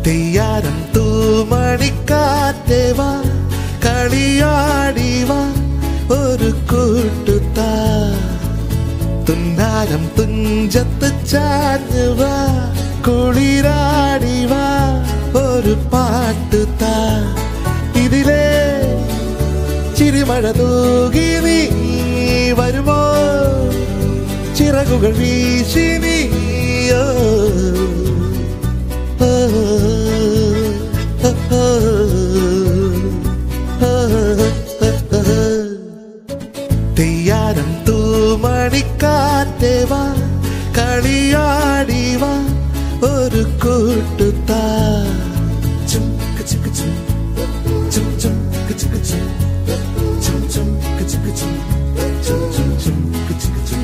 തെയ്യാരം തൂമണിക്കാറ്റേ വാ കളിയാടി വാ ഒരു കൂട്ടുത്താ തുന്നാരം തുഞ്ചത്ത് ചാഞ്ഞു വാ കുളിരാടി വാ ഒരു പാട്ടുത്താ ഇതിലേ ചിരിമഴ തൂകി നീ വരുമോ ചിറകുകൾ വീശി നീയോ തെയ്യാരം തൂമണിക്കാറ്റേ വാ കളിയാടി വാ ഒരു കൂട്ടുത്താ ചും കച്ചുക്ക് ചും ചും ചും കച്ചുക്ക് ചും ചും ചും കച്ചുക്ക് ചും ചും ചും ചും കച്ചുക്ക് ചും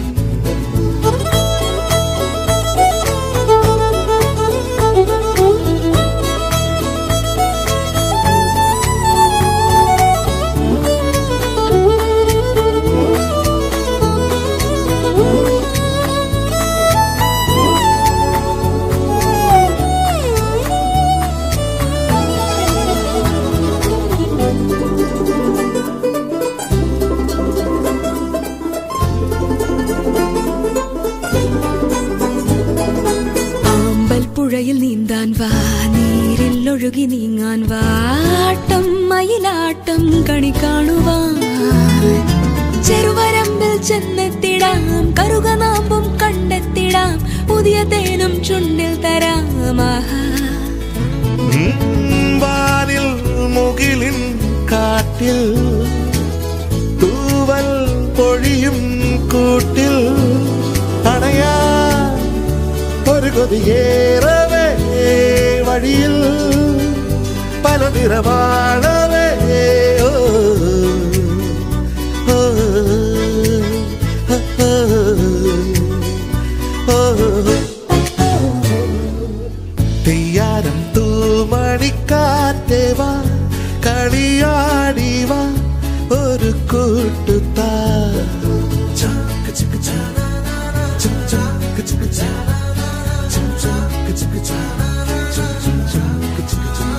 ആമ്പൽ പുഴയിൽ നീന്താൻ വാ നീരിൽ ഒഴുകി നീങ്ങാൻ വാ ആട്ടം മയിലാട്ടം കണി കാണുവാൻ ചെറുവരമ്പിൽ ചെന്നെത്തിടാം കറുകനാമ്പും കണ്ടെത്തിടാം പുതിയ തേനും ചുണ്ടിൽ തരാം ആഹാ വാനിൽ മുകിലിൻ കാറ്റിൽ തൂവൽ പൊഴിയും കൂട്ടിൽ അണയാ ഒരു കൊതിയേറവേ വഴിയിൽ പല നിറവാണവേ ഓ, ഓ, ഓ, ഓ. തെയ്യാരം തൂമണിക്കാറ്റേ വാ കളിയാടി വാ ഒരു കൂട്ടുത്താ ചാക്ക് ചിക്ക് ചാ, ചും ചാക്ക് ചിക്ക് ചാ, ചും ചാക്ക് ചിക്ക് ചാ, ചും ചും ചാക്ക് ചിക്ക് ചാ.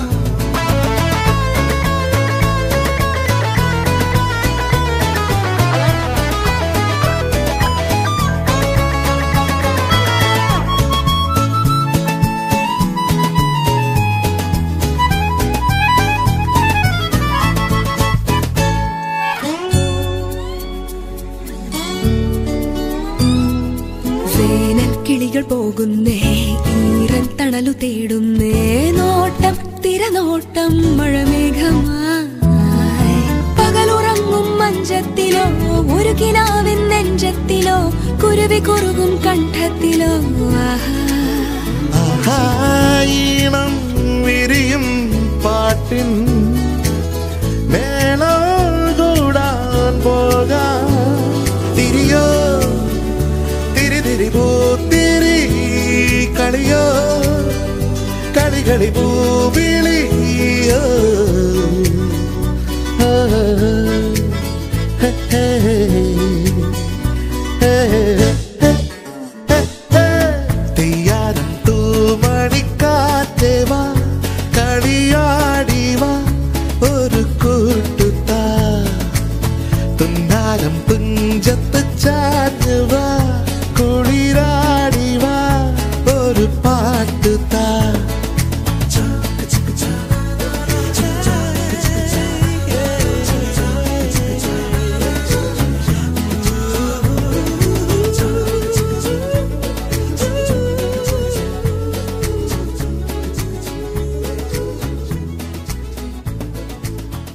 വേനൽ കിളികൾ പോകുന്നേ ഈറൻ തണലു തേടുന്നേ നോട്ടം തിരനോട്ടം മഴമേഘമായി പകലുറങ്ങും മഞ്ചത്തിലോ ഒരു കിനാവിൻ നെഞ്ചത്തിലോ കുരുവി കുറുകും കണ്ഠത്തിലോ ആഹാ ആഹായീണം വിരിയും പാട്ടിൻ മേളം കൂടാൻ പോകാം തിരിയോ തിരി തിരി പൂത്തിരി കളിയോ കളികളി പൂവിളിയോ ആ, ഹേ, ഹേ, ഹേ, ഹേ. തെയ്യാരം തൂമണിക്കാറ്റേ വാ കളിയാടി വാ ഒരു കൂട്ടുത്താ തുന്നാരം തുഞ്ചത്ത് ചാഞ്ഞു വാ കുളിരാ